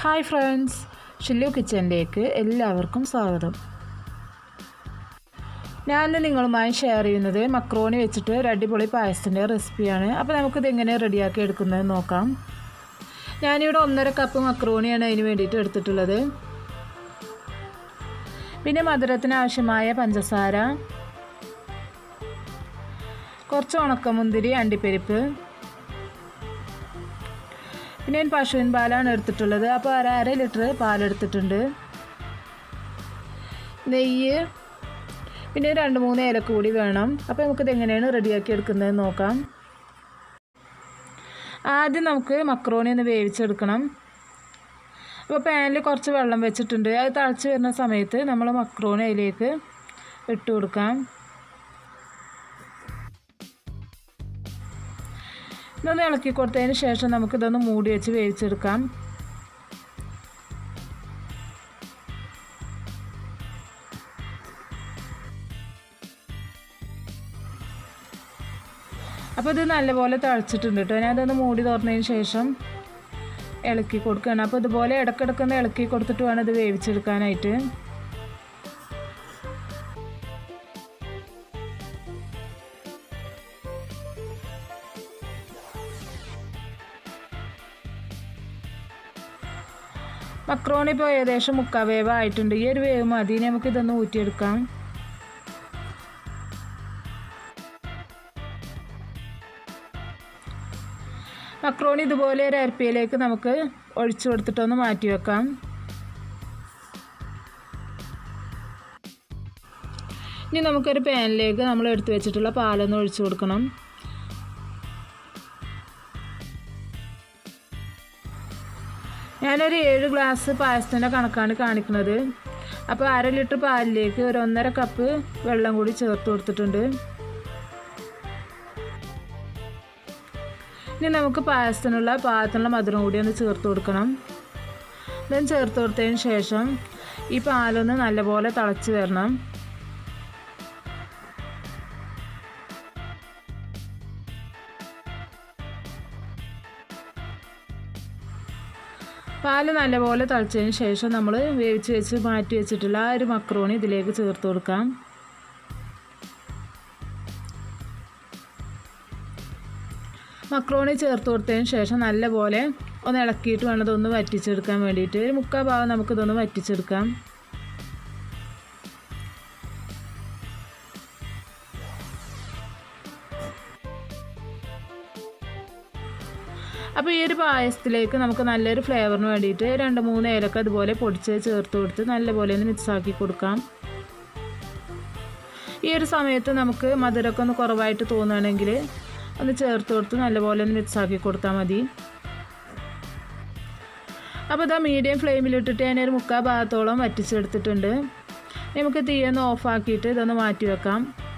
hi friends ഷില്ലു കിച്ചണിലേക്ക് എല്ലാവർക്കും സ്വാഗതം ഞാനിന്ന് നിങ്ങളുമായി ഷെയർ ചെയ്യുന്നത് മക്രോണി വെച്ചിട്ട് ഒരു അടിപൊളി പായസത്തിൻ്റെ റെസിപ്പിയാണ് അപ്പോൾ നമുക്കിത് എങ്ങനെ റെഡിയാക്കി എടുക്കുന്നത് നോക്കാം ഞാനിവിടെ ഒന്നര കപ്പ് മക്രോണിയാണ് അതിന് വേണ്ടിയിട്ട് എടുത്തിട്ടുള്ളത് പിന്നെ മധുരത്തിന് ആവശ്യമായ പഞ്ചസാര കുറച്ച് ഉണക്കമുന്തിരി അണ്ടിപ്പരിപ്പ് പിന്നെ ഞാൻ പശുവിൻ പാലാണ് എടുത്തിട്ടുള്ളത് അപ്പോൾ അര അര ലിറ്റർ പാലെടുത്തിട്ടുണ്ട് നെയ്യ് പിന്നെ രണ്ട് മൂന്ന് ഏലക്ക കൂടി വേണം അപ്പോൾ നമുക്കിത് എങ്ങനെയാണ് റെഡിയാക്കി എടുക്കുന്നത് നോക്കാം ആദ്യം നമുക്ക് മക്രോണി ഒന്ന് വേവിച്ചെടുക്കണം അപ്പോൾ പാനിൽ കുറച്ച് വെള്ളം വെച്ചിട്ടുണ്ട് അത് തിളച്ച് വരുന്ന സമയത്ത് നമ്മൾ മക്രോണി അതിലേക്ക് ഇട്ട് കൊടുക്കാം ഇതൊന്ന് ഇളക്കി കൊടുത്തതിന് ശേഷം നമുക്കിതൊന്ന് മൂടി വെച്ച് വേവിച്ചെടുക്കാം അപ്പോൾ ഇത് നല്ലപോലെ തിളച്ചിട്ടുണ്ട് കേട്ടോ ഞാൻ അതൊന്ന് മൂടി തുറന്നതിന് ശേഷം ഇളക്കി കൊടുക്കുകയാണ് അപ്പോൾ ഇതുപോലെ ഇടയ്ക്കിടയ്ക്കൊന്ന് ഇളക്കി കൊടുത്തിട്ട് വേണം ഇത് വേവിച്ചെടുക്കാനായിട്ട് മക്രോണി ഇപ്പോൾ ഏകദേശം മുക്കാ വേവ് ആയിട്ടുണ്ട് ഈ ഒരു വേവ് മതി നമുക്ക് ഇതൊന്ന് ഊറ്റിയെടുക്കാം മക്രോണി ഇതുപോലെ ഒരു അരപ്പിയിലേക്ക് നമുക്ക് ഒഴിച്ചു കൊടുത്തിട്ടൊന്ന് മാറ്റി വെക്കാം ഇനി നമുക്കൊരു പാനിലേക്ക് നമ്മൾ എടുത്തു വെച്ചിട്ടുള്ള പാലൊന്ന് ഒഴിച്ചു കൊടുക്കണം ഞാനൊരു ഏഴ് ഗ്ലാസ് പായസത്തിൻ്റെ കണക്കാണ് കാണിക്കുന്നത് അപ്പോൾ അര ലിറ്റർ പാലിലേക്ക് ഒരു ഒന്നര കപ്പ് വെള്ളം കൂടി ചേർത്ത് കൊടുത്തിട്ടുണ്ട് ഇനി നമുക്ക് പായസത്തിനുള്ള പാകത്തിനുള്ള മധുരം കൂടി ഒന്ന് ചേർത്ത് കൊടുക്കണം ഇതും ചേർത്ത് കൊടുത്തതിന് ശേഷം ഈ പാലൊന്ന് നല്ലപോലെ തിളച്ച് വരണം പാല് നല്ലപോലെ തിളച്ചതിന് ശേഷം നമ്മൾ വേവിച്ച് വെച്ച് മാറ്റി വെച്ചിട്ടുള്ള ആ ഒരു മക്രോണി ഇതിലേക്ക് ചേർത്ത് കൊടുക്കാം മക്രോണി ചേർത്ത് കൊടുത്തതിന് ശേഷം നല്ലപോലെ ഒന്ന് ഇളക്കിയിട്ട് വേണം ഇതൊന്ന് വറ്റിച്ചെടുക്കാൻ വേണ്ടിയിട്ട് ഒരു മുക്കാൽ ഭാഗം നമുക്കിതൊന്ന് വറ്റിച്ചെടുക്കാം അപ്പോൾ ഈ ഒരു പായസത്തിലേക്ക് നമുക്ക് നല്ലൊരു ഫ്ലേവറിന് വേണ്ടിയിട്ട് രണ്ട് മൂന്ന് ഏലക്ക അതുപോലെ പൊടിച്ച് ചേർത്ത് കൊടുത്ത് നല്ലപോലെ ഒന്ന് മിക്സാക്കി കൊടുക്കാം ഈ ഒരു സമയത്ത് നമുക്ക് മധുരമൊക്കെ ഒന്ന് കുറവായിട്ട് തോന്നുകയാണെങ്കിൽ ഒന്ന് ചേർത്ത് കൊടുത്ത് നല്ലപോലെ ഒന്ന് മിക്സാക്കി കൊടുത്താൽ മതി അപ്പോൾ ഇതാ മീഡിയം ഫ്ലെയിമിലിട്ടിട്ട് ഞാനൊരു മുക്കാൽ ഭാഗത്തോളം വറ്റിച്ചെടുത്തിട്ടുണ്ട് നമുക്ക് തീയൊന്ന് ഓഫാക്കിയിട്ട് ഇതൊന്ന് മാറ്റി വെക്കാം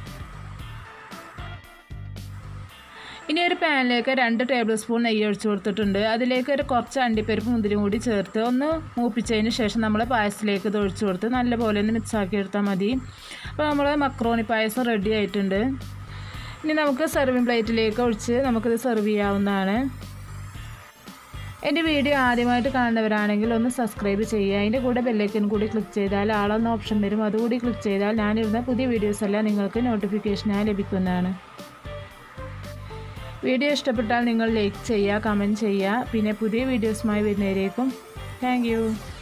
ഇനി ഒരു പാനിലേക്ക് രണ്ട് ടേബിൾ സ്പൂൺ നെയ്യ് ഒഴിച്ച് കൊടുത്തിട്ടുണ്ട് അതിലേക്ക് ഒരു കുറച്ച് അണ്ടിപ്പരിപ്പ് മുന്തിരി കൂടി ചേർത്ത് ഒന്ന് മൂപ്പിച്ചതിന് ശേഷം നമ്മൾ പായസത്തിലേക്ക് ഇത് ഒഴിച്ച് കൊടുത്ത് നല്ലപോലെ ഒന്ന് മിക്സാക്കി എടുത്താൽ മതി അപ്പോൾ നമ്മൾ മക്രോണി പായസം റെഡി ആയിട്ടുണ്ട് ഇനി നമുക്ക് സെർവിങ് പ്ലേറ്റിലേക്ക് ഒഴിച്ച് നമുക്കിത് സെർവ് ചെയ്യാവുന്നതാണ് എൻ്റെ വീഡിയോ ആദ്യമായിട്ട് കാണുന്നവരാണെങ്കിൽ ഒന്ന് സബ്സ്ക്രൈബ് ചെയ്യുക അതിൻ്റെ കൂടെ ബെല്ലൈക്കൻ കൂടി ക്ലിക്ക് ചെയ്താൽ ആളെന്ന ഓപ്ഷൻ വരും അതുകൂടി ക്ലിക്ക് ചെയ്താൽ ഞാനിരുന്ന പുതിയ വീഡിയോസ് എല്ലാം നിങ്ങൾക്ക് നോട്ടിഫിക്കേഷനായി ലഭിക്കുന്നതാണ് വീഡിയോ ഇഷ്ടപ്പെട്ടാൽ നിങ്ങൾ ലൈക്ക് ചെയ്യുക കമൻറ്റ് ചെയ്യുക പിന്നെ പുതിയ വീഡിയോസുമായി വരുന്നവരേക്കും താങ്ക്